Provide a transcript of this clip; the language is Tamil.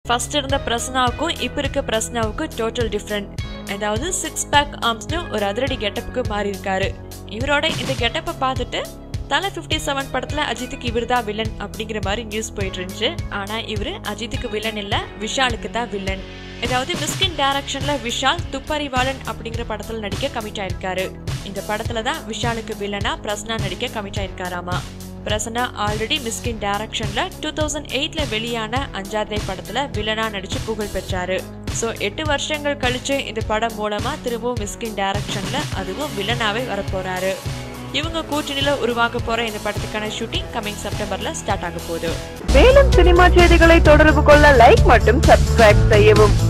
ஃபர்ஸ்ட் இருந்த பிரசனாவுக்கும் இப்போ இருக்க பிரசனாவுக்கும் டோட்டல் டிஃப்ரெண்ட் அதாவது சிக்ஸ் பேக் ஆர்ம்ஸ்னு ஒரு அதிரடி கெட்டப்புக்கு மாறி இருக்காரு இவரோட இந்த கெட்டப்பை பார்த்துட்டு தலை ஃபிஃப்டி செவன் படத்துல அஜித்துக்கு இவர் தான் வில்லன் அப்படிங்கிற மாதிரி நியூஸ் போயிட்டு இருந்துச்சு ஆனா இவரு அஜித்துக்கு வில்லன் இல்ல விஷாலுக்கு தான் வில்லன் ஏதாவது மிஸ்கின் டைரக்ஷன்ல விஷால் துப்பறிவாளன் அப்படிங்கிற படத்துல நடிக்க கமிட் ஆயிருக்காரு இந்த படத்துல தான் விஷாலுக்கு வில்லனா பிரசனா நடிக்க கமிட் ஆயிருக்காராமா பிரசன்னா ஆல்ரெடி மிஸ்கின் டைரக்ஷன்ல டூ தௌசண்ட் எயிட்ல வெளியான அஞ்சாதே படத்துல வில்லனா நடிச்சு புகழ் பெற்றாரு ஸோ எட்டு வருஷங்கள் கழிச்சு இந்த படம் மூலமா திரும்பவும் மிஸ்கின் டைரக்ஷன்ல அதுவும் வில்லனாவே வரப்போறாரு இவங்க கூட்டணியில உருவாக போற இந்த படத்துக்கான ஷூட்டிங் கமிங் செப்டம்பர்ல ஸ்டார்ட் ஆக போகுது மேலும் சினிமா செய்திகளை தொடர்பு கொள்ள லைக் மற்றும் சப்ஸ்கிரைப் செய்யவும்